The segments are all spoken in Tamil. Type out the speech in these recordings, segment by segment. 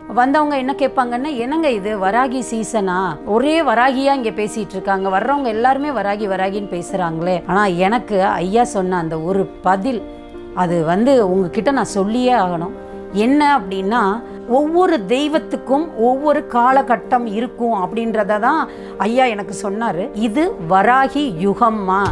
வந்தவங்க என்ன கேட்பாங்கன்னா என்னங்க இது வராகி சீசனா ஒரே வராகியா இங்கே பேசிட்டு இருக்காங்க வர்றவங்க எல்லாருமே வராகி வராகின்னு பேசுகிறாங்களே ஆனால் எனக்கு ஐயா சொன்ன அந்த ஒரு பதில் அது வந்து உங்ககிட்ட நான் சொல்லியே ஆகணும் என்ன அப்படின்னா ஒவ்வொரு தெய்வத்துக்கும் ஒவ்வொரு காலகட்டம் இருக்கும் அப்படின்றத தான் ஐயா எனக்கு சொன்னார் இது வராகி யுகம்மா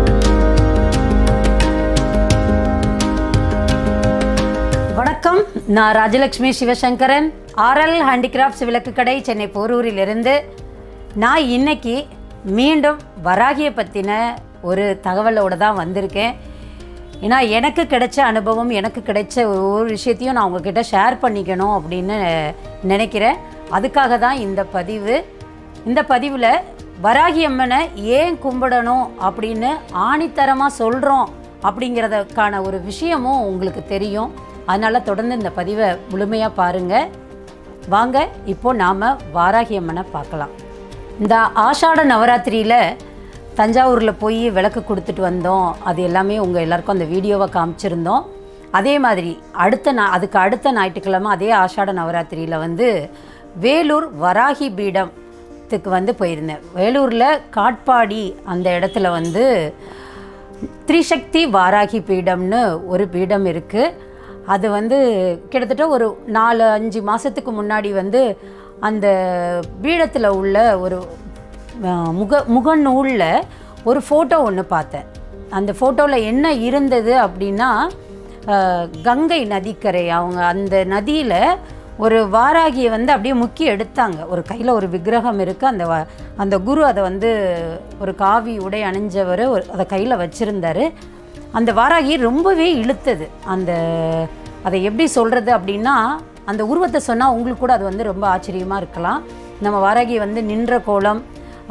வணக்கம் நான் ராஜலக்ஷ்மி சிவசங்கரன் ஆர்எல் ஹேண்டிகிராஃப்ட்ஸ் விளக்கு கடை சென்னை போரூரிலிருந்து நான் இன்னைக்கு மீண்டும் வராகியை பற்றின ஒரு தகவலோடு தான் வந்திருக்கேன் ஏன்னா எனக்கு கிடைச்ச அனுபவம் எனக்கு கிடைச்ச ஒரு விஷயத்தையும் நான் உங்ககிட்ட ஷேர் பண்ணிக்கணும் அப்படின்னு நினைக்கிறேன் அதுக்காக தான் இந்த பதிவு இந்த பதிவில் வராகி அம்மனை ஏன் கும்பிடணும் அப்படின்னு ஆணித்தரமாக சொல்கிறோம் அப்படிங்கிறதுக்கான ஒரு விஷயமும் உங்களுக்கு தெரியும் அதனால் தொடர்ந்து இந்த பதிவை முழுமையாக பாருங்கள் வாங்க இப்போ நாம் வாராகி அம்மனை பார்க்கலாம் இந்த ஆஷாட நவராத்திரியில் தஞ்சாவூரில் போய் விளக்கு கொடுத்துட்டு வந்தோம் அது எல்லாமே உங்கள் எல்லாருக்கும் அந்த வீடியோவை காமிச்சிருந்தோம் அதே மாதிரி அடுத்த நா அதுக்கு அடுத்த ஞாயிற்றுக்கிழமை அதே ஆஷாட நவராத்திரியில் வந்து வேலூர் வராகி பீடத்துக்கு வந்து போயிருந்தேன் வேலூரில் காட்பாடி அந்த இடத்துல வந்து த்ரிசக்தி வாராகி பீடம்னு ஒரு பீடம் இருக்குது அது வந்து கிட்டத்தட்ட ஒரு நாலு அஞ்சு மாதத்துக்கு முன்னாடி வந்து அந்த பீடத்தில் உள்ள ஒரு அஹ், முக முகநூலில் ஒரு ஃபோட்டோ ஒன்று பார்த்தேன் அந்த ஃபோட்டோவில் என்ன இருந்தது அப்படின்னா அஹ், கங்கை நதிக்கரை அவங்க அந்த நதியில் ஒரு வாராகியை வந்து அப்படியே முக்கி எடுத்தாங்க ஒரு கையில் ஒரு விக்கிரகம் இருக்குது அந்த வ- அந்த குரு அதை வந்து ஒரு காவி உடை அணிஞ்சவர் ஒரு அதை கையில் வச்சுருந்தாரு அந்த வாராகி ரொம்பவே இழுத்தது அந்த அதை எப்படி சொல்கிறது அப்படின்னா அந்த உருவத்தை சொன்னால் உங்களுக்கு கூட அது வந்து ரொம்ப ஆச்சரியமாக இருக்கலாம் நம்ம வாராகி வந்து நின்ற கோலம்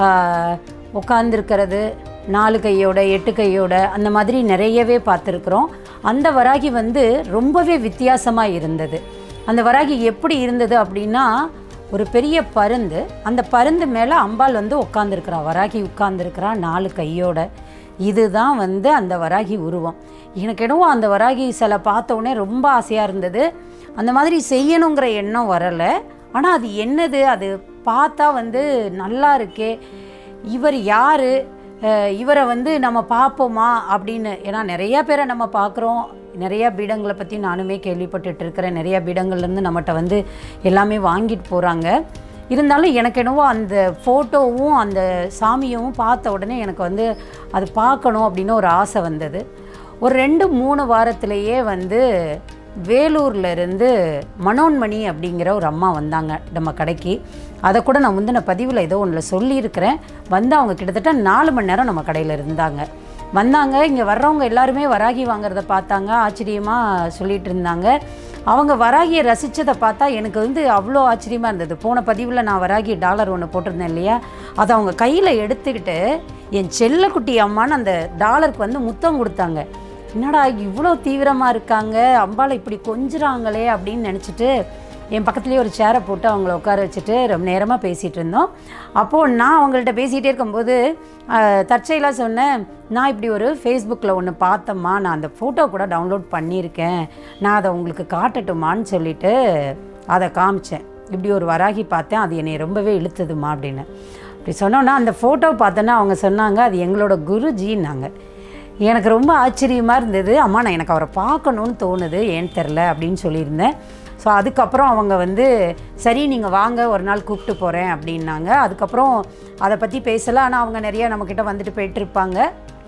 உட்காந்துருக்கிறது நாலு கையோட எட்டு கையோட அந்த மாதிரி நிறையவே பார்த்துருக்குறோம் அந்த வராகி வந்து ரொம்பவே வித்தியாசமாக இருந்தது அந்த வராகி எப்படி இருந்தது அப்படின்னா ஒரு பெரிய பருந்து அந்த பருந்து மேலே அம்பாள் வந்து உட்காந்துருக்கிறா வராகி உட்காந்துருக்கிறா நாலு கையோட இதுதான் வந்து அந்த வராகி உருவம் எனக்கு என்னவோ அந்த வராகி சிலை பார்த்த உடனே ரொம்ப ஆசையாக இருந்தது அந்த மாதிரி செய்யணுங்கிற எண்ணம் வரலை ஆனால் அது என்னது அது பார்த்தா வந்து நல்லா இருக்கே இவர் யார் இவரை வந்து நம்ம பார்ப்போமா அப்படின்னு ஏன்னா நிறைய பேரை நம்ம பார்க்குறோம் நிறைய பீடங்களை பற்றி நானுமே கேள்விப்பட்டுட்டு இருக்கிறேன் நிறைய பீடங்கள்லேருந்து நம்மகிட்ட வந்து எல்லாமே வாங்கிட்டு போகிறாங்க இருந்தாலும் எனக்கு என்னவோ அந்த ஃபோட்டோவும் அந்த சாமியும் பார்த்த உடனே எனக்கு வந்து அது பார்க்கணும் அப்படின்னு ஒரு ஆசை வந்தது ஒரு ரெண்டு மூணு வாரத்திலேயே வந்து வேலூர்ல இருந்து மனோன்மணி அப்படிங்கிற ஒரு அம்மா வந்தாங்க நம்ம கடைக்கு அதை கூட நான் முந்தின பதிவில் ஏதோ ஒன்றில் சொல்லியிருக்கிறேன் வந்து அவங்க கிட்டத்தட்ட நாலு மணி நேரம் நம்ம கடையில் இருந்தாங்க வந்தாங்க இங்கே வர்றவங்க எல்லாருமே வராகி வாங்குறத பார்த்தாங்க ஆச்சரியமாக சொல்லிட்டு இருந்தாங்க அவங்க வராகியை ரசித்ததை பார்த்தா எனக்கு வந்து அவ்வளோ ஆச்சரியமாக இருந்தது போன பதிவில் நான் வராகி டாலர் ஒன்று போட்டிருந்தேன் இல்லையா அதை அவங்க கையில் எடுத்துக்கிட்டு என் செல்லக்குட்டி அம்மான்னு அந்த டாலருக்கு வந்து முத்தம் கொடுத்தாங்க என்னடா இவ்வளோ தீவிரமாக இருக்காங்க அம்பாளை இப்படி கொஞ்சுறாங்களே அப்படின்னு நினச்சிட்டு என் பக்கத்துலேயே ஒரு சேரை போட்டு அவங்கள உட்கார வச்சுட்டு ரொம்ப நேரமாக பேசிகிட்டு இருந்தோம் அப்போது நான் அவங்கள்ட்ட பேசிகிட்டே இருக்கும்போது ஆஹ், தற்செயலாக சொன்னேன் நான் இப்படி ஒரு ஃபேஸ்புக்கில் ஒன்று பார்த்தம்மா நான் அந்த ஃபோட்டோ கூட டவுன்லோட் பண்ணியிருக்கேன் நான் அதை உங்களுக்கு காட்டட்டுமான்னு சொல்லிட்டு அதை காமிச்சேன் இப்படி ஒரு வராகி பார்த்தேன் அது என்னை ரொம்பவே இழுத்ததுமா அப்படின்னு அப்படி சொன்னோன்னா அந்த ஃபோட்டோ பார்த்தோன்னா அவங்க சொன்னாங்க அது எங்களோட குருஜின்னாங்க எனக்கு ரொம்ப ஆச்சரியமாக இருந்தது அம்மா நான் எனக்கு அவரை பார்க்கணுன்னு தோணுது ஏன்னு தெரில அப்படின்னு சொல்லியிருந்தேன் ஸோ அதுக்கப்புறம் அவங்க வந்து சரி நீங்கள் வாங்க ஒரு நாள் கூப்பிட்டு போகிறேன் அப்படின்னாங்க அதுக்கப்புறம் அதை பற்றி பேசலை ஆனால் அவங்க நிறைய நம்மக்கிட்ட வந்துட்டு போயிட்டு இருப்பாங்க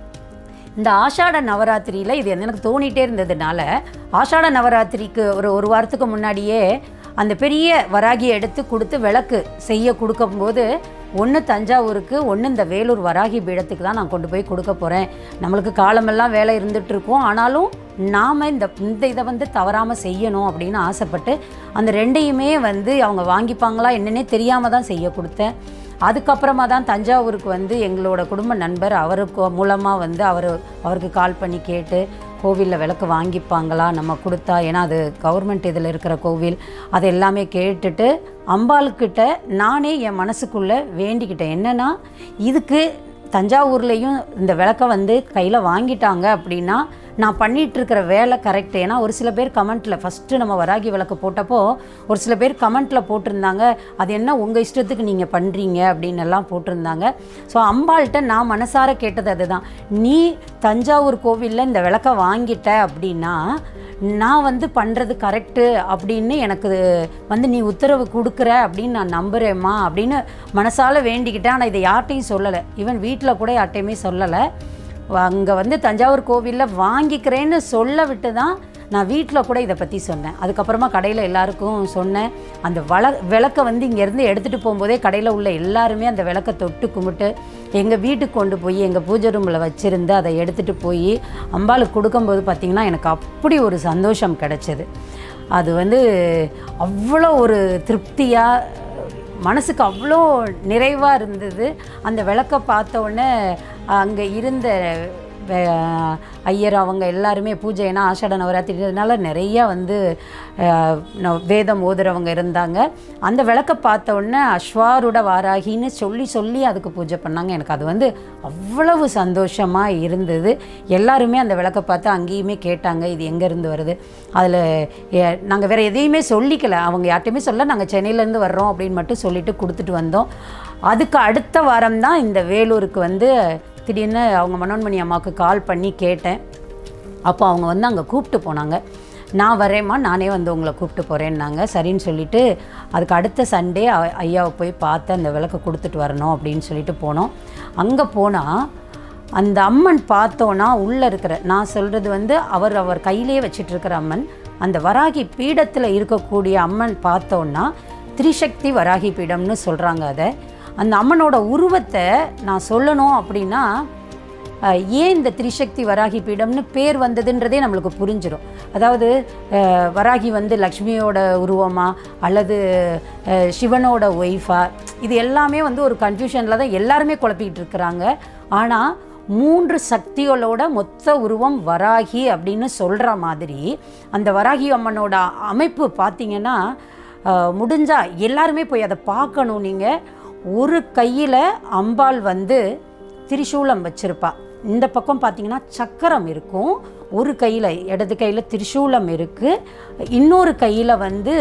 இந்த ஆஷாட நவராத்திரியில் இது எனக்கு தோணிட்டே இருந்ததுனால ஆஷாட நவராத்திரிக்கு ஒரு ஒரு வாரத்துக்கு முன்னாடியே அந்த பெரிய வராகியை எடுத்து கொடுத்து விளக்கு செய்ய கொடுக்கும்போது ஒன்று தஞ்சாவூருக்கு ஒன்று இந்த வேலூர் வராகி பீடத்துக்கு தான் நான் கொண்டு போய் கொடுக்க போகிறேன் நம்மளுக்கு காலமெல்லாம் வேலை இருந்துட்டு இருக்கும் ஆனாலும் நாம் இந்த இந்த இதை வந்து தவறாமல் செய்யணும் அப்படின்னு ஆசைப்பட்டு அந்த ரெண்டையுமே வந்து அவங்க வாங்கிப்பாங்களா என்னன்னே தெரியாமல் தான் செய்ய கொடுத்தேன் அதுக்கப்புறமா தான் தஞ்சாவூருக்கு வந்து எங்களோட குடும்ப நண்பர் அவருக்கு மூலமாக வந்து அவர் அவருக்கு கால் பண்ணி கேட்டு கோவிலில் விளக்கு வாங்கிப்பாங்களா நம்ம கொடுத்தா ஏன்னா அது கவர்மெண்ட் இதில் இருக்கிற கோவில் அது எல்லாமே கேட்டுட்டு அம்பாளுக்கிட்ட நானே என் மனசுக்குள்ளே வேண்டிக்கிட்டேன் என்னென்னா இதுக்கு தஞ்சாவூர்லேயும் இந்த விளக்கை வந்து கையில் வாங்கிட்டாங்க அப்படின்னா நான் பண்ணிட்டு இருக்கிற வேலை கரெக்ட் ஏன்னா ஒரு சில பேர் கமெண்ட்டில் ஃபஸ்ட்டு நம்ம வராகி விளக்கு போட்டப்போ ஒரு சில பேர் கமெண்ட்டில் போட்டிருந்தாங்க அது என்ன உங்கள் இஷ்டத்துக்கு நீங்கள் பண்ணுறீங்க அப்படின்னு எல்லாம் போட்டிருந்தாங்க ஸோ அம்பாள்கிட்ட நான் மனசார கேட்டது அதுதான் நீ தஞ்சாவூர் கோவிலில் இந்த விளக்கை வாங்கிட்ட அப்படின்னா நான் வந்து பண்ணுறது கரெக்டு அப்படின்னு எனக்கு வந்து நீ உத்தரவு கொடுக்குற அப்படின்னு நான் நம்புகிறேம்மா அப்படின்னு மனசால வேண்டிக்கிட்டேன் ஆனால் இதை யார்ட்டையும் சொல்லலை ஈவன் வீட்டில் கூட யார்ட்டையுமே சொல்லலை அங்கே வந்து தஞ்சாவூர் கோவிலில் வாங்கிக்கிறேன்னு சொல்ல விட்டு தான் நான் வீட்டில் கூட இதை பற்றி சொன்னேன் அதுக்கப்புறமா கடையில் எல்லாருக்கும் சொன்னேன் அந்த வள விளக்கை வந்து இங்கேருந்து எடுத்துகிட்டு போகும்போதே கடையில் உள்ள எல்லாருமே அந்த விளக்கை தொட்டு கும்பிட்டு எங்கள் வீட்டுக்கு கொண்டு போய் எங்கள் பூஜை ரூமில் வச்சுருந்து அதை எடுத்துகிட்டு போய் அம்பாளுக்கு கொடுக்கும்போது பார்த்திங்கன்னா எனக்கு அப்படி ஒரு சந்தோஷம் கிடைச்சது அது வந்து அவ்வளோ ஒரு திருப்தியாக மனசுக்கு அவ்வளோ நிறைவாக இருந்தது அந்த விளக்கை பார்த்த உடனே அங்கே இருந்த வே- ஐயர் அவங்க எல்லாருமே பூஜை ஏன்னா ஆஷாட நவராத்திரினால நிறையா வந்து அஹ், ந- வேதம் ஓதுறவங்க இருந்தாங்க அந்த விளக்கை பார்த்த உடனே அஸ்வாருட வாராகின்னு சொல்லி சொல்லி அதுக்கு பூஜை பண்ணாங்க எனக்கு அது வந்து அவ்வளவு சந்தோஷமாக இருந்தது எல்லாருமே அந்த விளக்கை பார்த்து அங்கேயுமே கேட்டாங்க இது எங்கேருந்து வருது அதில் நாங்கள் வேறு எதையுமே சொல்லிக்கல அவங்க யார்ட்டையுமே சொல்ல நாங்கள் சென்னையிலேருந்து வர்றோம் அப்படின்னு மட்டும் சொல்லிட்டு கொடுத்துட்டு வந்தோம் அதுக்கு அடுத்த வாரம் தான் இந்த வேலூருக்கு வந்து திடீர்னு அவங்க மனோன்மணி அம்மாவுக்கு கால் பண்ணி கேட்டேன் அப்போ அவங்க வந்து அங்கே கூப்பிட்டு போனாங்க நான் வரேம்மா நானே வந்து உங்களை கூப்பிட்டு போகிறேன்னாங்க சரின்னு சொல்லிட்டு அதுக்கு அடுத்த சண்டே ஐயாவை போய் பார்த்து அந்த விளக்கு கொடுத்துட்டு வரணும் அப்படின்னு சொல்லிட்டு போனோம் அங்கே போனால் அந்த அம்மன் பார்த்தோன்னா உள்ளே இருக்கிற நான் சொல்கிறது வந்து அவர் அவர் கையிலேயே வச்சிட்டு இருக்கிற அம்மன் அந்த வராகி பீடத்தில் இருக்கக்கூடிய அம்மன் பார்த்தோன்னா திரிசக்தி வராகி பீடம்னு சொல்கிறாங்க அதை அந்த அம்மனோட உருவத்தை நான் சொல்லணும் அப்படின்னா அஹ், ஏன் இந்த திரிசக்தி வராகி பீடம்னு பேர் வந்ததுன்றதே நம்மளுக்கு புரிஞ்சிடும் அதாவது அஹ், வராகி வந்து லக்ஷ்மியோட உருவமா அல்லது அஹ், சிவனோட ஒய்ஃபா இது எல்லாமே வந்து ஒரு கன்ஃபியூஷனில் தான் எல்லாருமே குழப்பிக்கிட்டு இருக்கிறாங்க ஆனால் மூன்று சக்திகளோட மொத்த உருவம் வராகி அப்படின்னு சொல்கிற மாதிரி அந்த வராகி அம்மனோட அமைப்பு பார்த்தீங்கன்னா அஹ், முடிஞ்சா எல்லாருமே போய் அதை பார்க்கணும் நீங்கள் ஒரு கையில் அம்பாள் வந்து திரிசூலம் வச்சிருப்பா இந்த பக்கம் பார்த்தீங்கன்னா சக்கரம் இருக்கும் ஒரு கையில் இடது கையில் திரிசூலம் இருக்குது இன்னொரு கையில் வந்து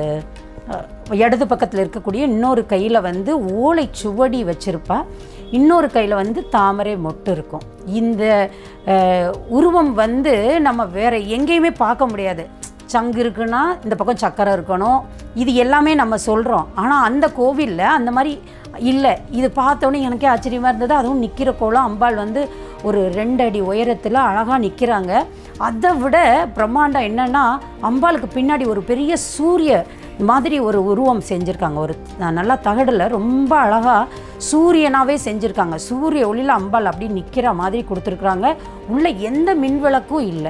அஹ், இடது பக்கத்தில் இருக்கக்கூடிய இன்னொரு கையில் வந்து ஓலை சுவடி வச்சிருப்பா இன்னொரு கையில் வந்து தாமரை மொட்டு இருக்கும் இந்த அஹ், உருவம் வந்து நம்ம வேற எங்கேயுமே பார்க்க முடியாது சங்கு இருக்குன்னா இந்த பக்கம் சக்கரம் இருக்கணும் இது எல்லாமே நம்ம சொல்கிறோம் ஆனால் அந்த கோவிலில் அந்த மாதிரி இல்லை இது பார்த்தோன்னே எனக்கே ஆச்சரியமாக இருந்தது அதுவும் நிற்கிற கோலம் அம்பாள் வந்து ஒரு ரெண்டு அடி உயரத்தில் அழகாக நிற்கிறாங்க அதை விட பிரம்மாண்டம் என்னன்னா அம்பாளுக்கு பின்னாடி ஒரு பெரிய சூரிய மாதிரி ஒரு உருவம் செஞ்சுருக்காங்க ஒரு நல்லா தகடில் ரொம்ப அழகாக சூரியனாகவே செஞ்சுருக்காங்க சூரிய ஒளியில் அம்பாள் அப்படி நிற்கிற மாதிரி கொடுத்துருக்குறாங்க உள்ள எந்த மின்விளக்கும் இல்லை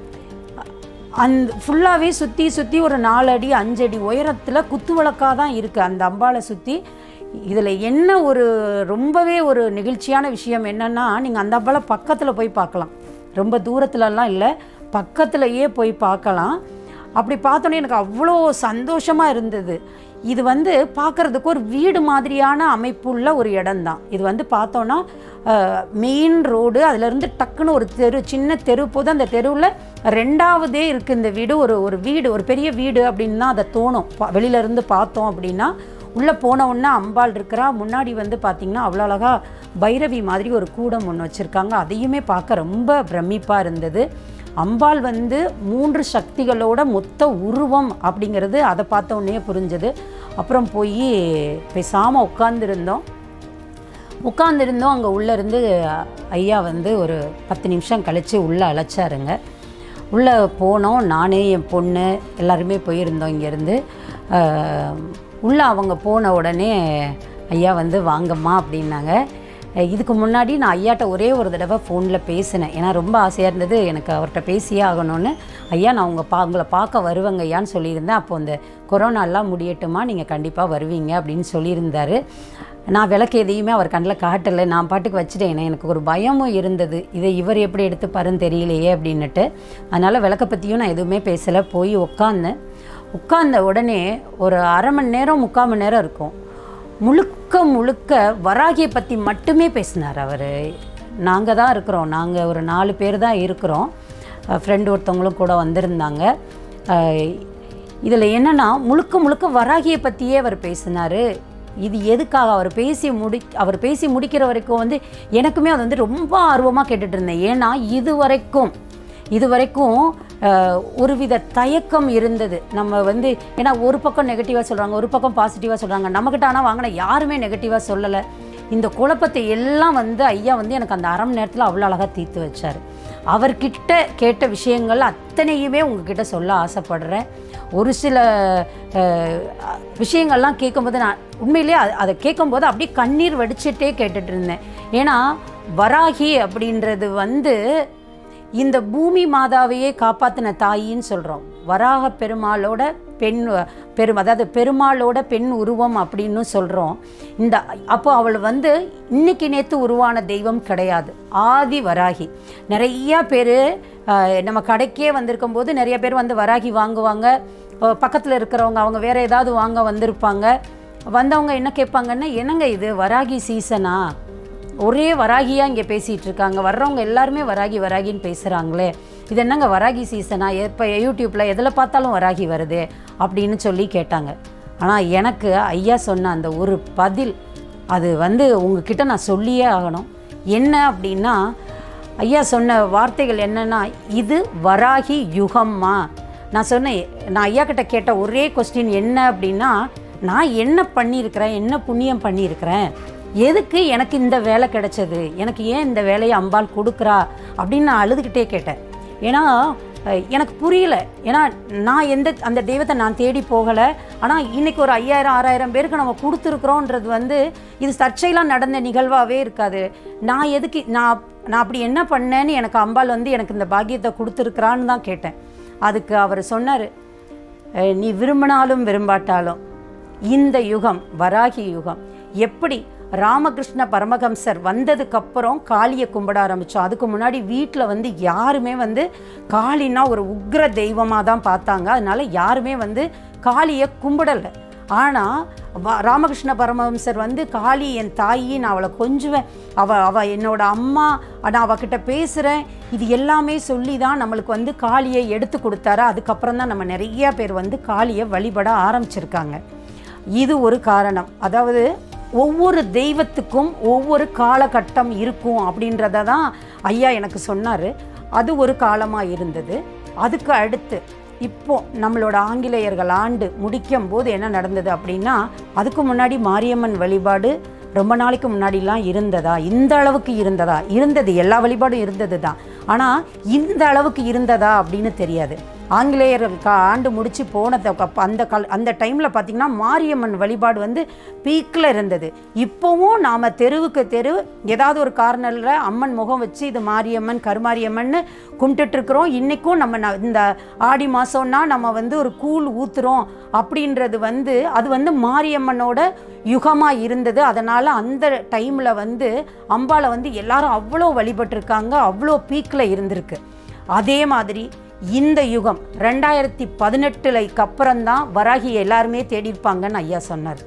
அந்த ஃபுல்லாகவே சுற்றி சுற்றி ஒரு நாலு அடி அஞ்சு அடி உயரத்தில் குத்து விளக்காக தான் இருக்குது அந்த அம்பாளை சுற்றி இதில் என்ன ஒரு ரொம்பவே ஒரு நெகிழ்ச்சியான விஷயம் என்னென்னா நீங்கள் அந்த அம்பாளை பக்கத்தில் போய் பார்க்கலாம் ரொம்ப தூரத்துலலாம் இல்லை பக்கத்துலையே போய் பார்க்கலாம் அப்படி பார்த்தோன்னே எனக்கு அவ்வளோ சந்தோஷமாக இருந்தது இது வந்து பார்க்குறதுக்கு ஒரு வீடு மாதிரியான அமைப்புள்ள ஒரு இடம்தான் இது வந்து பார்த்தோன்னா மெயின் ரோடு அதுலேருந்து டக்குன்னு ஒரு தெரு சின்ன தெரு போது அந்த தெருவில் ரெண்டாவதே இருக்குது இந்த வீடு ஒரு ஒரு வீடு ஒரு பெரிய வீடு அப்படின்னு தான் அதை தோணும் பா- வெளியில இருந்து பார்த்தோம் அப்படின்னா உள்ளே போன உடனே அம்பாள் இருக்கிறா முன்னாடி வந்து பார்த்திங்கன்னா அவ்வளோ அழகா பைரவி மாதிரி ஒரு கூடம் ஒன்று வச்சுருக்காங்க அதையுமே பார்க்க ரொம்ப பிரமிப்பாக இருந்தது அம்பாள் வந்து மூன்று சக்திகளோட மொத்த உருவம் அப்படிங்கிறது அதை பார்த்த உடனே புரிஞ்சது அப்புறம் போய் பேசாமல் உட்காந்துருந்தோம் உட்காந்துருந்தோம் அங்கே உள்ளே இருந்து ஐயா வந்து ஒரு பத்து நிமிஷம் கழித்து உள்ளே அழைச்சாருங்க உள்ளே போனோம் நானே என் பொண்ணு எல்லாருமே போயிருந்தோம் இங்கேருந்து உள்ளே அவங்க போன உடனே ஐயா வந்து வாங்கம்மா அப்படின்னாங்க அஹ் இதுக்கு முன்னாடி நான் ஐயாட்ட ஒரே ஒரு தடவை ஃபோனில் பேசினேன் ஏன்னா ரொம்ப ஆசையாக இருந்தது எனக்கு அவர்கிட்ட பேசியே ஆகணும்னு ஐயா நான் உங்கள் பா உங்களை பார்க்க வருவேங்க ஐயான்னு சொல்லியிருந்தேன் அப்போ இந்த கொரோனாலாம் முடியட்டுமா நீங்கள் கண்டிப்பாக வருவீங்க அப்படின்னு சொல்லியிருந்தாரு நான் விளக்கு எதையுமே அவர் கண்ணில் காட்டலை நான் பாட்டுக்கு வச்சுட்டேன் ஏன்னா எனக்கு ஒரு பயமும் இருந்தது இதை இவர் எப்படி எடுத்துப்பாருன்னு தெரியலையே அப்படின்னுட்டு அதனால் விளக்கை பற்றியும் நான் எதுவுமே பேசலை போய் உட்காந்தேன் உட்கார்ந்த உடனே ஒரு அரை மணி நேரம் முக்கால் மணி நேரம் இருக்கும் முழுக்க முழுக்க வராகியை பற்றி மட்டுமே பேசினார் அவர் நாங்கள் தான் இருக்கிறோம் நாங்கள் ஒரு நாலு பேர் தான் இருக்கிறோம் ஃப்ரெண்டு ஒருத்தவங்களும் கூட வந்திருந்தாங்க இதில் என்னென்னா முழுக்க முழுக்க வராகியை பற்றியே அவர் பேசினார் இது எதுக்காக அவர் பேசி முடி அவர் பேசி முடிக்கிற வரைக்கும் வந்து எனக்குமே அது வந்து ரொம்ப ஆர்வமாக கேட்டுட்டு இருந்தேன் ஏன்னா இது வரைக்கும் இது வரைக்கும் அஹ், ஒருவித தயக்கம் இருந்தது நம்ம வந்து ஏன்னா ஒரு பக்கம் நெகட்டிவாக சொல்கிறாங்க ஒரு பக்கம் பாசிட்டிவாக சொல்கிறாங்க நம்மக்கிட்ட ஆனால் வாங்கின யாருமே நெகட்டிவாக சொல்லலை இந்த குழப்பத்தை எல்லாம் வந்து ஐயா வந்து எனக்கு அந்த அரை மணி நேரத்தில் அவ்வளோ அழகாக தீர்த்து வச்சார் அவர்கிட்ட கேட்ட விஷயங்கள் அத்தனையுமே உங்ககிட்ட சொல்ல ஆசைப்படுறேன் ஒரு சில அஹ், விஷயங்கள்லாம் கேட்கும்போது நான் உண்மையிலே அ- அதை கேட்கும்போது அப்படியே கண்ணீர் வடிச்சிட்டே கேட்டுட்டு இருந்தேன் ஏன்னா வராகி அப்படின்றது வந்து இந்த பூமி மாதாவையே காப்பாற்றின தாயின்னு சொல்கிறோம் வராக பெருமாளோட பெண் பெரும் அதாவது பெருமாளோட பெண் உருவம் அப்படின்னு சொல்கிறோம் இந்த அப்போ அவள் வந்து இன்னைக்கு நேற்று உருவான தெய்வம் கிடையாது ஆதி வராகி நிறையா பேர் நம்ம கடைக்கே வந்திருக்கும் போது நிறைய பேர் வந்து வராகி வாங்குவாங்க பக்கத்தில் இருக்கிறவங்க அவங்க வேறு ஏதாவது வாங்க வந்திருப்பாங்க வந்தவங்க என்ன கேட்பாங்கன்னா என்னங்க இது வராகி சீசனா ஒரே வராகியாக இங்கே பேசிகிட்டு இருக்காங்க வர்றவங்க எல்லாருமே வராகி வராகின்னு பேசுகிறாங்களே இது என்னங்க வராகி சீசனா இப்போ யூடியூப்பில் எதில் பார்த்தாலும் வராகி வருது அப்படின்னு சொல்லி கேட்டாங்க ஆனால் எனக்கு ஐயா சொன்ன அந்த ஒரு பதில் அது வந்து உங்ககிட்ட நான் சொல்லியே ஆகணும் என்ன அப்படின்னா ஐயா சொன்ன வார்த்தைகள் என்னன்னா இது வராகி யுகம்மா நான் சொன்னேன் நான் ஐயா கிட்ட கேட்ட ஒரே கொஸ்டின் என்ன அப்படின்னா நான் என்ன பண்ணியிருக்கிறேன் என்ன புண்ணியம் பண்ணியிருக்கிறேன் எதுக்கு எனக்கு இந்த வேலை கிடைச்சது எனக்கு ஏன் இந்த வேலையை அம்பாள் கொடுக்குறா அப்படின்னு நான் அழுதுகிட்டே கேட்டேன் ஏன்னா அஹ், எனக்கு புரியல ஏன்னா நான் எந்த அந்த தெய்வத்தை நான் தேடி போகலை ஆனால் இன்னைக்கு ஒரு ஐயாயிரம் ஆறாயிரம் பேருக்கு நம்ம கொடுத்துருக்குறோன்றது வந்து இது தற்செயலாக நடந்த நிகழ்வாகவே இருக்காது நான் எதுக்கு நான் நான் அப்படி என்ன பண்ணேன்னு எனக்கு அம்பாள் வந்து எனக்கு இந்த பாக்கியத்தை கொடுத்துருக்குறான்னு தான் கேட்டேன் அதுக்கு அவர் சொன்னார் அஹ், நீ விரும்பினாலும் விரும்பாட்டாலும் இந்த யுகம் வராகி யுகம் எப்படி ராமகிருஷ்ண பரமஹம்சர் வந்ததுக்கப்புறம் காளியை கும்பிட ஆரம்பித்தோம் அதுக்கு முன்னாடி வீட்டில் வந்து யாருமே வந்து காளினா ஒரு உக்ர தெய்வமாக தான் பார்த்தாங்க அதனால யாருமே வந்து காளியை கும்பிடலை ஆனால் வ- ராமகிருஷ்ண பரமஹம்சர் வந்து காளி என் தாயி நான் அவளை கொஞ்சுவேன் அவ அவ என்னோட அம்மா நான் அவகிட்ட பேசுகிறேன் இது எல்லாமே சொல்லி தான் நம்மளுக்கு வந்து காளியை எடுத்து கொடுத்தாரு அதுக்கப்புறம் தான் நம்ம நிறைய பேர் வந்து காளியை வழிபட ஆரம்பிச்சிருக்காங்க இது ஒரு காரணம் அதாவது ஒவ்வொரு தெய்வத்துக்கும் ஒவ்வொரு காலகட்டம் இருக்கும் அப்படின்றத தான் ஐயா எனக்கு சொன்னார் அது ஒரு காலமாக இருந்தது அதுக்கு அடுத்து இப்போ நம்மளோட ஆங்கிலேயர்கள் ஆண்டு முடிக்கும் போது என்ன நடந்தது அப்படின்னா அதுக்கு முன்னாடி மாரியம்மன் வழிபாடு ரொம்ப நாளைக்கு முன்னாடிலாம் இருந்ததா இந்த அளவுக்கு இருந்ததா இருந்தது எல்லா வழிபாடும் இருந்தது தான் ஆனால் இந்த அளவுக்கு இருந்ததா அப்படின்னு தெரியாது ஆங்கிலேயர்கள் கா ஆண்டு முடிச்சு போனதுக்கு அப்ப அந்த கால் அந்த டைமில் பார்த்திங்கன்னா மாரியம்மன் வழிபாடு வந்து பீக்கில் இருந்தது இப்போவும் நாம் தெருவுக்கு தெரு ஏதாவது ஒரு கார்னரில் அம்மன் முகம் வச்சு இது மாரியம்மன் கருமாரியம்மன்னு கும்பிட்டுட்ருக்குறோம் இன்றைக்கும் நம்ம ந- இந்த ஆடி மாதம்னா நம்ம வந்து ஒரு கூழ் ஊற்றுறோம் அப்படின்றது வந்து அது வந்து மாரியம்மனோட யுகமாக இருந்தது அதனால் அந்த டைமில் வந்து அம்பாளை வந்து எல்லாரும் அவ்வளோ வழிபட்டிருக்காங்க அவ்வளோ பீக்கில் இருந்திருக்கு அதே மாதிரி இந்த யுகம் ரெண்டாயிரத்தி பதினெட்டுலைக்கு அப்புறம்தான் வராகி எல்லாருமே தேடியிருப்பாங்கன்னு ஐயா சொன்னார்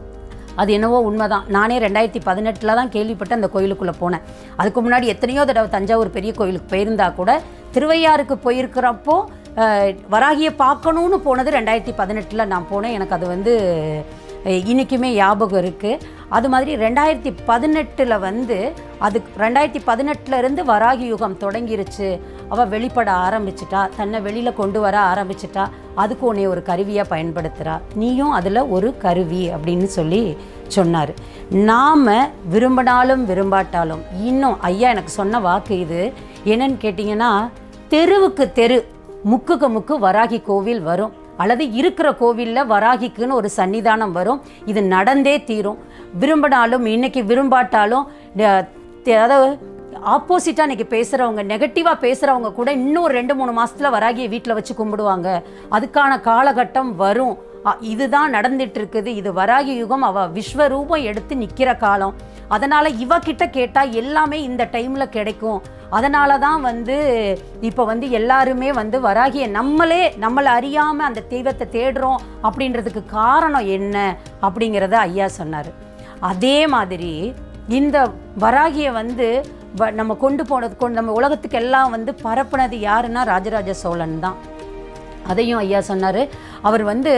அது என்னவோ உண்மைதான் நானே ரெண்டாயிரத்தி பதினெட்டில் தான் கேள்விப்பட்டு அந்த கோயிலுக்குள்ளே போனேன் அதுக்கு முன்னாடி எத்தனையோ தடவை தஞ்சாவூர் பெரிய கோயிலுக்கு போயிருந்தா கூட திருவையாறுக்கு போயிருக்கிறப்போ அஹ், வராகியை பார்க்கணுன்னு போனது ரெண்டாயிரத்தி பதினெட்டில் நான் போனேன் எனக்கு அது வந்து அஹ், இன்னைக்குமே ஞாபகம் இருக்குது அது மாதிரி ரெண்டாயிரத்தி பதினெட்டில் வந்து அது ரெண்டாயிரத்தி பதினெட்டுல இருந்து வராகி யுகம் தொடங்கிருச்சு அவள் வெளிப்பட ஆரம்பிச்சிட்டா தன்னை வெளியில் கொண்டு வர ஆரம்பிச்சிட்டா அதுக்கு உன்னை ஒரு கருவியாக பயன்படுத்துகிறா நீயும் அதில் ஒரு கருவி அப்படின்னு சொல்லி சொன்னார் நாம் விரும்பினாலும் விரும்பாட்டாலும் இன்னும் ஐயா எனக்கு சொன்ன வாக்கு இது என்னன்னு கேட்டிங்கன்னா தெருவுக்கு தெரு முக்குக்கு முக்கு வராகி கோவில் வரும் அல்லது இருக்கிற கோவிலில் வராகிக்குன்னு ஒரு சன்னிதானம் வரும் இது நடந்தே தீரும் விரும்பினாலும் இன்னைக்கு விரும்பாட்டாலும் அஹ், தெ- அதாவது ஆப்போசிட்டாக இன்னைக்கு பேசுகிறவங்க நெகட்டிவாக பேசுகிறவங்க கூட இன்னும் ஒரு ரெண்டு மூணு மாசத்துல வராகியை வீட்டில் வச்சு கும்பிடுவாங்க அதுக்கான காலகட்டம் வரும் அ, இதுதான் நடந்துட்டு இருக்குது இது வராகி யுகம் அவ விஸ்வரூபம் எடுத்து நிற்கிற காலம் அதனால் இவகிட்ட கேட்டால் எல்லாமே இந்த டைமில் கிடைக்கும் அதனால தான் வந்து இப்போ வந்து எல்லாருமே வந்து வராகியை நம்மளே நம்மளை அறியாமல் அந்த தெய்வத்தை தேடுறோம் அப்படின்றதுக்கு காரணம் என்ன அப்படிங்கிறத ஐயா சொன்னார் அதே மாதிரி இந்த வராகியை வந்து வ- நம்ம கொண்டு போனது கொண்டு நம்ம உலகத்துக்கு எல்லாம் வந்து பரப்புனது யாருன்னா ராஜராஜ சோழன் தான் அதையும் ஐயா சொன்னார் அவர் வந்து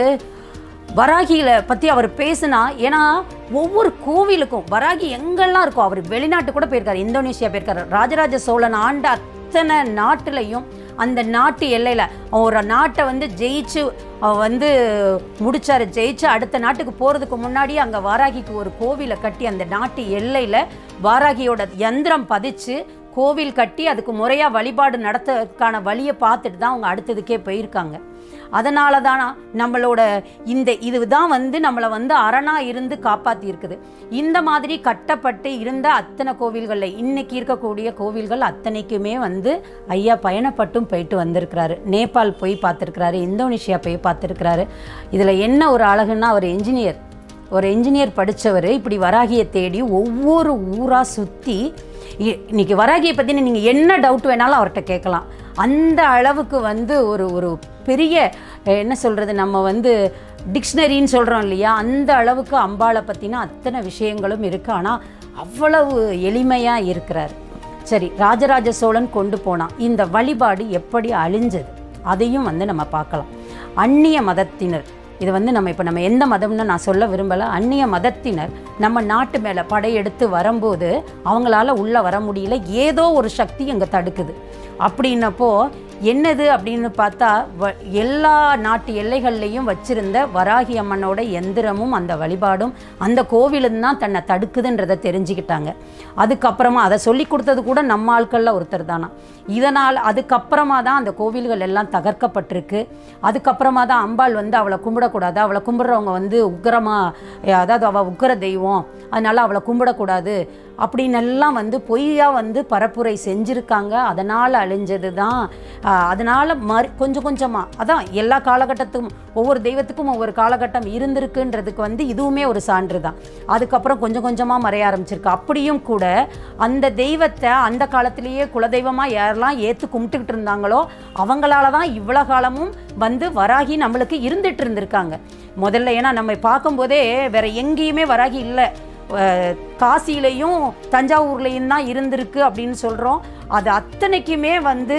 வராகிகளை பற்றி அவர் பேசினா ஏன்னா ஒவ்வொரு கோவிலுக்கும் வராகி எங்கெல்லாம் இருக்கோ அவர் வெளிநாட்டு கூட போயிருக்காரு இந்தோனேஷியா போயிருக்காரு ராஜராஜ சோழன் ஆண்ட அத்தனை நாட்டுலையும் அந்த நாட்டு எல்லையில் ஒரு நாட்டை வந்து ஜெயிச்சு அவர் வந்து முடிச்சாரு ஜெயிச்சு அடுத்த நாட்டுக்கு போகிறதுக்கு முன்னாடி அங்கே வாராகிக்கு ஒரு கோவிலை கட்டி அந்த நாட்டு எல்லையில் வாராகியோட யந்திரம் பதிச்சு கோவில் கட்டி அதுக்கு முறையாக வழிபாடு நடத்துறதுக்கான வழியை பார்த்துட்டு தான் அவங்க அடுத்ததுக்கே போயிருக்காங்க அதனால தான் நம்மளோட இந்த இதுதான் வந்து நம்மளை வந்து அரணா இருந்து காப்பாற்றி இருக்குது இந்த மாதிரி கட்டப்பட்டு இருந்த அத்தனை கோவில்களில் இன்னைக்கு இருக்கக்கூடிய கோவில்கள் அத்தனைக்குமே வந்து ஐயா பயணப்பட்டும் போயிட்டு வந்திருக்கிறாரு நேபாள் போய் பார்த்துருக்கிறாரு இந்தோனேஷியா போய் பார்த்துருக்கிறாரு இதில் என்ன ஒரு அழகுன்னா அவர் என்ஜினியர் ஒரு என்ஜினியர் படித்தவர் இப்படி வராகியை தேடி ஒவ்வொரு ஊராக சுற்றி இன்னைக்கு வராகியை பற்றி நீங்கள் என்ன டவுட் வேணாலும் அவர்கிட்ட கேட்கலாம் அந்த அளவுக்கு வந்து ஒரு ஒரு பெரிய அஹ், என்ன சொல்கிறது நம்ம வந்து டிக்ஷனரின்னு சொல்கிறோம் இல்லையா அந்த அளவுக்கு அம்பாளை பற்றின அத்தனை விஷயங்களும் இருக்குது ஆனால் அவ்வளவு எளிமையாக இருக்கிறார் சரி ராஜராஜ சோழன் கொண்டு போனான் இந்த வழிபாடு எப்படி அழிஞ்சது அதையும் வந்து நம்ம பார்க்கலாம் அந்நிய மதத்தினர் இது வந்து நம்ம இப்போ நம்ம எந்த மதம்னு நான் சொல்ல விரும்பலை அந்நிய மதத்தினர் நம்ம நாட்டு மேலே படையெடுத்து வரும்போது அவங்களால உள்ளே வர முடியல ஏதோ ஒரு சக்தி அங்கே தடுக்குது அப்படின்னப்போ என்னது அப்படின்னு பார்த்தா வ- எல்லா நாட்டு எல்லைகள்லையும் வச்சிருந்த வராகி அம்மனோட எந்திரமும் அந்த வழிபாடும் அந்த கோவிலும் தான் தன்னை தடுக்குதுன்றதை தெரிஞ்சுக்கிட்டாங்க அதுக்கப்புறமா அதை சொல்லி கொடுத்தது கூட நம்ம ஆட்களில் ஒருத்தர் தானா இதனால் அதுக்கப்புறமா தான் அந்த கோவில்கள் எல்லாம் தகர்க்கப்பட்டிருக்கு அதுக்கப்புறமா தான் அம்பாள் வந்து அவளை கும்பிடக்கூடாது அவளை கும்பிட்றவங்க வந்து உக்கிரமாக அதாவது அவள் உக்கிர தெய்வம் அதனால் அவளை கும்பிடக்கூடாது அப்படின்னு எல்லாம் வந்து பொய்யா வந்து பரப்புரை செஞ்சுருக்காங்க அதனால் அழிஞ்சது தான் அதனால் மறு கொஞ்சம் கொஞ்சமாக அதான் எல்லா காலகட்டத்துக்கும் ஒவ்வொரு தெய்வத்துக்கும் ஒவ்வொரு காலகட்டம் இருந்திருக்குன்றதுக்கு வந்து இதுவுமே ஒரு சான்று தான் அதுக்கப்புறம் கொஞ்சம் கொஞ்சமாக மறைய ஆரம்பிச்சிருக்கு அப்படியும் கூட அந்த தெய்வத்தை அந்த காலத்திலேயே குலதெய்வமாக யாரெல்லாம் ஏற்று கும்பிட்டுக்கிட்டு இருந்தாங்களோ அவங்களால தான் இவ்வளோ காலமும் வந்து வராகி நம்மளுக்கு இருந்துட்டு இருந்திருக்காங்க முதல்ல ஏன்னா நம்ம பார்க்கும்போதே வேற எங்கேயுமே வராகி இல்லை அஹ் காசியிலையும் தஞ்சாவூர்லேயும் தான் இருந்திருக்கு அப்படின்னு சொல்கிறோம் அது அத்தனைக்குமே வந்து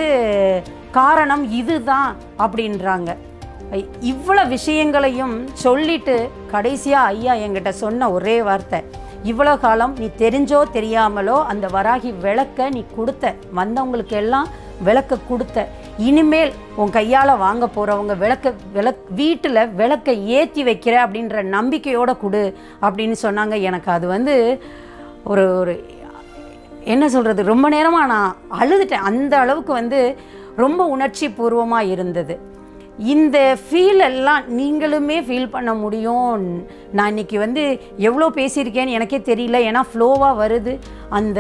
காரணம் இதுதான் அப்படின்றாங்க ஐ- இவ்வளோ விஷயங்களையும் சொல்லிட்டு கடைசியாக ஐயா என்கிட்ட சொன்ன ஒரே வார்த்தை இவ்வளோ காலம் நீ தெரிஞ்சோ தெரியாமலோ அந்த வராகி விளக்க நீ கொடுத்த வந்தவங்களுக்கு எல்லாம் விளக்க கொடுத்த இனிமேல் உன் கையால் வாங்க போகிறவங்க விளக்க விளக் வீட்டில் விளக்கை ஏற்றி வைக்கிற அப்படின்ற நம்பிக்கையோட கொடு அப்படின்னு சொன்னாங்க எனக்கு அது வந்து ஒரு ஒரு என்ன சொல்கிறது ரொம்ப நேரமாக நான் அழுதுட்டேன் அந்த அளவுக்கு வந்து ரொம்ப உணர்ச்சி பூர்வமாக இருந்தது இந்த ஃபீல் எல்லாம் நீங்களுமே ஃபீல் பண்ண முடியும் நான் இன்னைக்கு வந்து எவ்வளோ பேசியிருக்கேன்னு எனக்கே தெரியல ஏன்னா ஃப்ளோவாக வருது அந்த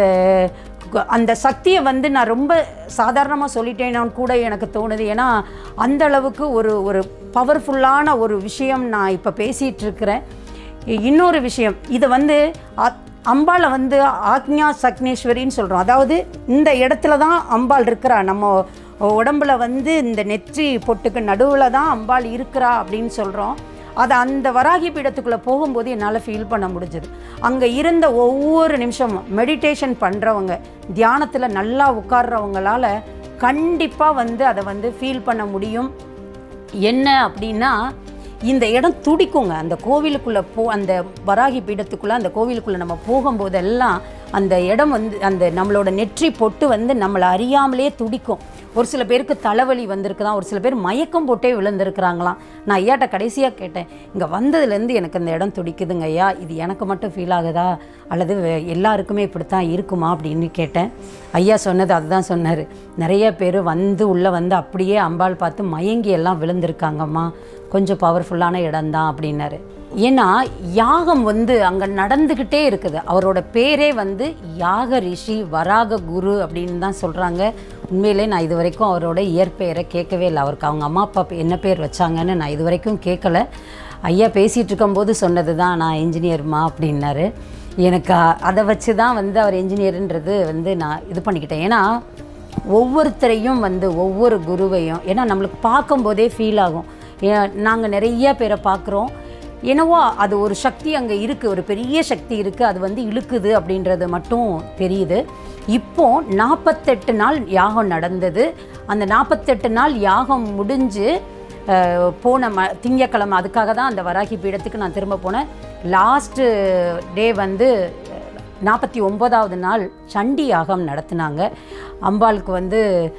அந்த சக்தியை வந்து நான் ரொம்ப சாதாரணமாக சொல்லிட்டேனான்னு கூட எனக்கு தோணுது ஏன்னா அந்த அளவுக்கு ஒரு ஒரு பவர்ஃபுல்லான ஒரு விஷயம் நான் இப்போ பேசிகிட்டு இருக்கிறேன் இன்னொரு விஷயம் இது வந்து அ- அம்பாளை வந்து ஆக்ஞா சக்னேஸ்வரின்னு சொல்கிறோம் அதாவது இந்த இடத்துல தான் அம்பாள் இருக்கிறா நம்ம உடம்புல வந்து இந்த நெற்றி பொட்டுக்கு நடுவில் தான் அம்பாள் இருக்கிறா அப்படின்னு சொல்கிறோம் அது அந்த வராகி பீடத்துக்குள்ளே போகும்போது என்னால் ஃபீல் பண்ண முடிஞ்சது அங்கே இருந்த ஒவ்வொரு நிமிஷமும் மெடிடேஷன் பண்ணுறவங்க தியானத்தில் நல்லா உட்கார்றவங்களால கண்டிப்பாக வந்து அதை வந்து ஃபீல் பண்ண முடியும் என்ன அப்படின்னா இந்த இடம் துடிக்குங்க அந்த கோவிலுக்குள்ளே போ அந்த வராகி பீடத்துக்குள்ளே அந்த கோவிலுக்குள்ளே நம்ம போகும்போதெல்லாம் அந்த இடம் வந்து அந்த நம்மளோட நெற்றி பொட்டு வந்து நம்மளை அறியாமலே துடிக்கும் ஒரு சில பேருக்கு தலைவலி வந்திருக்குதான் ஒரு சில பேர் மயக்கம் போட்டே விழுந்திருக்கிறாங்களாம் நான் ஐயாட்ட கடைசியாக கேட்டேன் இங்கே வந்ததுலேருந்து எனக்கு இந்த இடம் துடிக்குதுங்க ஐயா இது எனக்கு மட்டும் ஃபீல் ஆகுதா அல்லது வே- எல்லாருக்குமே இப்படித்தான் இருக்குமா அப்படின்னு கேட்டேன் ஐயா சொன்னது அதுதான் சொன்னார் நிறைய பேர் வந்து உள்ளே வந்து அப்படியே அம்பாள் பார்த்து மயங்கி எல்லாம் விழுந்திருக்காங்கம்மா கொஞ்சம் பவர்ஃபுல்லான இடம்தான் அப்படின்னாரு ஏன்னா யாகம் வந்து அங்கே நடந்துக்கிட்டே இருக்குது அவரோட பேரே வந்து யாக ரிஷி வராக குரு அப்படின்னு தான் சொல்கிறாங்க உண்மையிலே நான் இது வரைக்கும் அவரோட இயற்பெயரை கேட்கவே இல்லை அவருக்கு அவங்க அம்மா அப்பா பே- என்ன பேர் வச்சாங்கன்னு நான் இது வரைக்கும் கேட்கல ஐயா பேசிகிட்டு இருக்கும்போது சொன்னது தான் நான் இன்ஜினியர்மா அப்படின்னாரு எனக்கு அ- அதை வச்சு தான் வந்து அவர் இன்ஜினியருன்றது வந்து நான் இது பண்ணிக்கிட்டேன் ஏன்னா ஒவ்வொருத்தரையும் வந்து ஒவ்வொரு குருவையும் ஏன்னா நம்மளுக்கு பார்க்கும்போதே ஃபீல் ஆகும் நாங்கள் நிறைய பேரை பார்க்குறோம் என்னவோ அது ஒரு சக்தி அங்கே இருக்குது ஒரு பெரிய சக்தி இருக்குது அது வந்து இழுக்குது அப்படின்றது மட்டும் தெரியுது இப்போ நாற்பத்தெட்டு நாள் யாகம் நடந்தது அந்த நாற்பத்தெட்டு நாள் யாகம் முடிஞ்சு அஹ், போன ம திங்கக்கிழமை அதுக்காக தான் அந்த வராகி பீடத்துக்கு நான் திரும்ப போனேன் லாஸ்ட்டு டே வந்து நாற்பத்தி ஒன்பதாவது நாள் சண்டி யாகம் நடத்தினாங்க அம்பாளுக்கு வந்து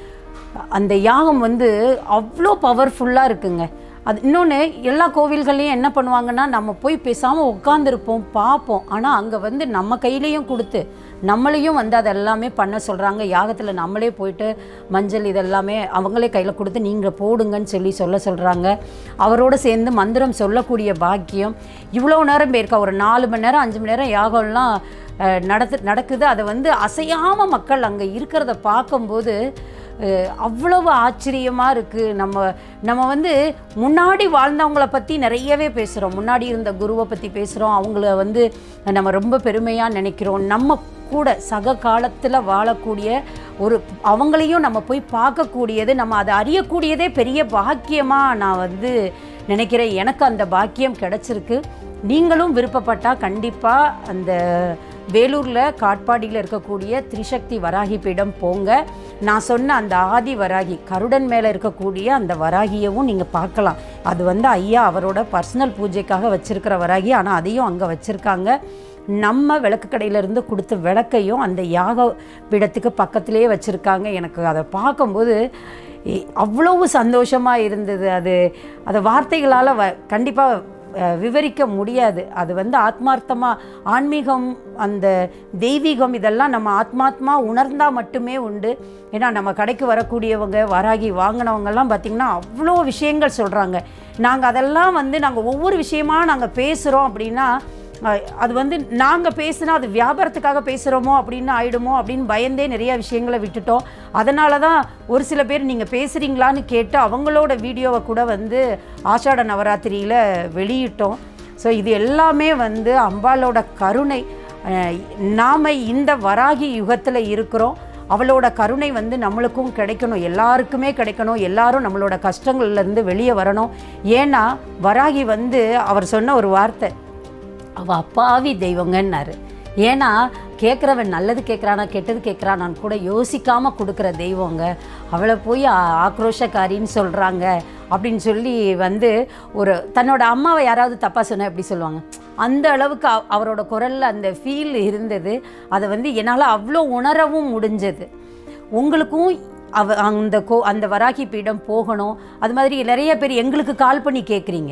அந்த யாகம் வந்து அவ்வளோ பவர்ஃபுல்லாக இருக்குங்க அது இன்னொன்று எல்லா கோவில்கள்லையும் என்ன பண்ணுவாங்கன்னா நம்ம போய் பேசாமல் உட்காந்துருப்போம் பார்ப்போம் ஆனால் அங்கே வந்து நம்ம கையிலையும் கொடுத்து நம்மளையும் வந்து அது எல்லாமே பண்ண சொல்கிறாங்க யாகத்தில் நம்மளே போயிட்டு மஞ்சள் இதெல்லாமே அவங்களே கையில் கொடுத்து நீங்கள் போடுங்கன்னு சொல்லி சொல்ல சொல்கிறாங்க அவரோட சேர்ந்து மந்திரம் சொல்லக்கூடிய பாக்கியம் இவ்வளோ நேரம் போயிருக்கா ஒரு நாலு மணி நேரம் அஞ்சு மணி நேரம் யாகம்லாம் அஹ், நடத்து நடக்குது அதை வந்து அசையாமல் மக்கள் அங்கே இருக்கிறத பார்க்கும்போது அஹ், அவ்வளவு ஆச்சரியமாக இருக்குது நம்ம நம்ம வந்து முன்னாடி வாழ்ந்தவங்கள பற்றி நிறையவே பேசுகிறோம் முன்னாடி இருந்த குருவை பற்றி பேசுகிறோம் அவங்கள வந்து நம்ம ரொம்ப பெருமையாக நினைக்கிறோம் நம்ம கூட சக காலத்தில் வாழக்கூடிய ஒரு அவங்களையும் நம்ம போய் பார்க்கக்கூடியது நம்ம அதை அறியக்கூடியதே பெரிய பாக்கியமாக நான் வந்து நினைக்கிறேன் எனக்கு அந்த பாக்கியம் கிடச்சிருக்கு நீங்களும் விருப்பப்பட்டால் கண்டிப்பாக அந்த வேலூரில் காட்பாடியில் இருக்கக்கூடிய திரிசக்தி வராகி பீடம் போங்க நான் சொன்ன அந்த ஆதி வராகி கருடன் மேலே இருக்கக்கூடிய அந்த வராகியவும் நீங்கள் பார்க்கலாம் அது வந்து ஐயா அவரோட பர்சனல் பூஜைக்காக வச்சிருக்கிற வராகி ஆனால் அதையும் அங்கே வச்சுருக்காங்க நம்ம விளக்கு கடையிலேருந்து கொடுத்த விளக்கையும் அந்த யாக பீடத்துக்கு பக்கத்திலேயே வச்சுருக்காங்க எனக்கு அதை பார்க்கும்போது இ- அவ்வளவு சந்தோஷமாக இருந்தது அது அதை வார்த்தைகளால் வ கண்டிப்பாக அஹ், விவரிக்க முடியாது அது வந்து ஆத்மார்த்தமாக ஆன்மீகம் அந்த தெய்வீகம் இதெல்லாம் நம்ம ஆத்மாத்மா உணர்ந்தால் மட்டுமே உண்டு ஏன்னா நம்ம கடைக்கு வரக்கூடியவங்க வராகி வாங்கினவங்கெல்லாம் பார்த்திங்கன்னா அவ்வளோ விஷயங்கள் சொல்கிறாங்க நாங்கள் அதெல்லாம் வந்து நாங்கள் ஒவ்வொரு விஷயமா நாங்கள் பேசுகிறோம் அப்படின்னா அஹ், அது வந்து நாங்கள் பேசுனா அது வியாபாரத்துக்காக பேசுகிறோமோ அப்படின்னு ஆயிடுமோ அப்படின்னு பயந்தே நிறைய விஷயங்களை விட்டுட்டோம் அதனால தான் ஒரு சில பேர் நீங்கள் பேசுகிறீங்களான்னு கேட்டு அவங்களோட வீடியோவை கூட வந்து ஆஷாட நவராத்திரியில் வெளியிட்டோம் ஸோ இது எல்லாமே வந்து அம்பாளோட கருணை அஹ், நாம இந்த வராகி யுகத்தில் இருக்கிறோம் அவளோட கருணை வந்து நம்மளுக்கும் கிடைக்கணும் எல்லாருக்குமே கிடைக்கணும் எல்லாரும் நம்மளோட கஷ்டங்கள்லேருந்து வெளியே வரணும் ஏன்னா வராகி வந்து அவர் சொன்ன ஒரு வார்த்தை அவள் அப்பாவி தெய்வங்கன்னாரு ஏன்னா கேட்குறவன் நல்லது கேட்குறானா கெட்டது கேட்குறானான்னு கூட யோசிக்காமல் கொடுக்குற தெய்வங்க அவளை போய் ஆ- ஆக்ரோஷக்காரின்னு சொல்கிறாங்க அப்படின்னு சொல்லி வந்து ஒரு தன்னோட அம்மாவை யாராவது தப்பாக சொன்னால் எப்படி சொல்லுவாங்க அந்த அளவுக்கு அவ- அவரோட குரலில் அந்த ஃபீல் இருந்தது அதை வந்து என்னால் அவ்வளோ உணரவும் முடிஞ்சது உங்களுக்கும் அவ அந்த கோ அந்த வராகி பீடம் போகணும் அது மாதிரி நிறைய பேர் எங்களுக்கு கால் பண்ணி கேட்குறீங்க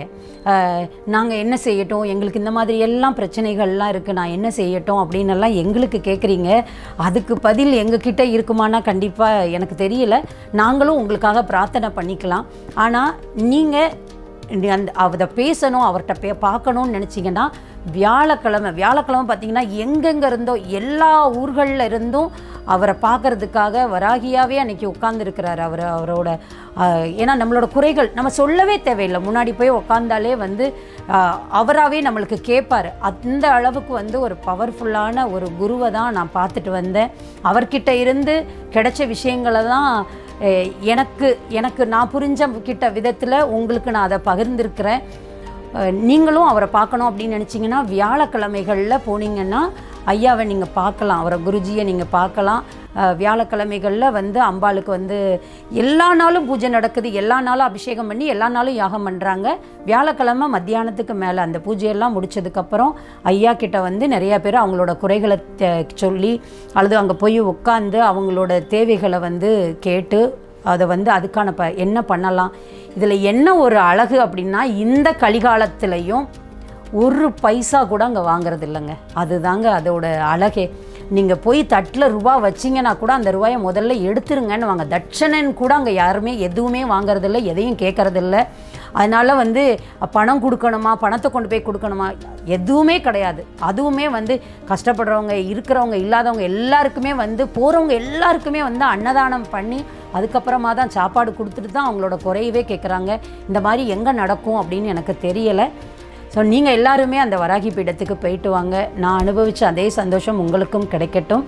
நாங்கள் என்ன செய்யட்டும் எங்களுக்கு இந்த மாதிரி எல்லாம் பிரச்சனைகள்லாம் இருக்குது நான் என்ன செய்யட்டும் அப்படின்னு எல்லாம் எங்களுக்கு கேட்குறீங்க அதுக்கு பதில் எங்ககிட்ட இருக்குமானா கண்டிப்பாக எனக்கு தெரியல நாங்களும் உங்களுக்காக பிரார்த்தனை பண்ணிக்கலாம் ஆனால் நீங்கள் நீ அந்த அதை பேசணும் அவர்கிட்ட பே பார்க்கணும்னு நினச்சிங்கன்னா வியாழக்கிழமை வியாழக்கிழமை பார்த்தீங்கன்னா எங்கெங்க இருந்தோ எல்லா ஊர்களில் இருந்தும் அவரை பார்க்கறதுக்காக வராகியாவே அன்னைக்கு உட்காந்துருக்கிறாரு அவர் அவரோட ஆஹ், ஏன்னா நம்மளோட குறைகள் நம்ம சொல்லவே தேவையில்லை முன்னாடி போய் உட்காந்தாலே வந்து ஆஹ், அவராகவே நம்மளுக்கு கேட்பார் அந்த அளவுக்கு வந்து ஒரு பவர்ஃபுல்லான ஒரு குருவை தான் நான் பார்த்துட்டு வந்தேன் அவர்கிட்ட இருந்து கிடைச்ச விஷயங்களை தான் அஹ் எனக்கு எனக்கு நான் புரிஞ்ச கிட்ட விதத்தில் உங்களுக்கு நான் அதை பகிர்ந்திருக்கிறேன் அஹ் நீங்களும் அவரை பார்க்கணும் அப்படின்னு நினச்சிங்கன்னா வியாழக்கிழமைகளில் போனீங்கன்னா ஐயாவை நீங்கள் பார்க்கலாம் அவரை குருஜியை நீங்கள் பார்க்கலாம் அஹ் வியாழக்கிழமைகளில் வந்து அம்பாளுக்கு வந்து எல்லா நாளும் பூஜை நடக்குது எல்லா நாளும் அபிஷேகம் பண்ணி எல்லா நாளும் யாகம் பண்ணுறாங்க வியாழக்கிழமை மத்தியானத்துக்கு மேலே அந்த பூஜையெல்லாம் முடிச்சதுக்கப்புறம் ஐயா கிட்ட வந்து நிறைய பேர் அவங்களோட குறைகளை தெ- சொல்லி அல்லது அங்கே போய் உட்காந்து அவங்களோட தேவைகளை வந்து கேட்டு அதை வந்து அதுக்கான ப என்ன பண்ணலாம் இதில் என்ன ஒரு அழகு அப்படின்னா இந்த கலிகாலத்திலையும் ஒரு பைசா கூட அங்கே வாங்குறது இல்லைங்க அதுதாங்க அதோட அழகே நீங்கள் போய் தட்டில் ரூபா வச்சிங்கன்னா கூட அந்த ரூபாயை முதல்ல எடுத்துருங்கன்னு வாங்க தட்சணைன்னு கூட அங்கே யாருமே எதுவுமே வாங்குறதில்ல எதையும் கேட்கறதில்ல அதனால் வந்து பணம் கொடுக்கணுமா பணத்தை கொண்டு போய் கொடுக்கணுமா எதுவுமே கிடையாது அதுவுமே வந்து கஷ்டப்படுறவங்க இருக்கிறவங்க இல்லாதவங்க எல்லாருக்குமே வந்து போகிறவங்க எல்லாருக்குமே வந்து அன்னதானம் பண்ணி அதுக்கப்புறமா தான் சாப்பாடு கொடுத்துட்டு தான் அவங்களோட குறையவே கேட்குறாங்க இந்த மாதிரி எங்கே நடக்கும் அப்படின்னு எனக்கு தெரியலை ஸோ நீங்கள் எல்லாருமே அந்த வராகி பீடத்துக்கு போயிட்டு வாங்க நான் அனுபவித்த அதே சந்தோஷம் உங்களுக்கும் கிடைக்கட்டும்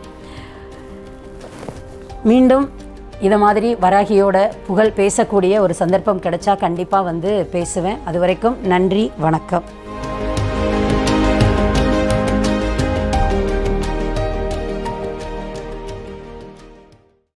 மீண்டும் இதை மாதிரி வராகியோட புகழ் பேசக்கூடிய ஒரு சந்தர்ப்பம் கிடைச்சா கண்டிப்பாக வந்து பேசுவேன் அது வரைக்கும் நன்றி வணக்கம்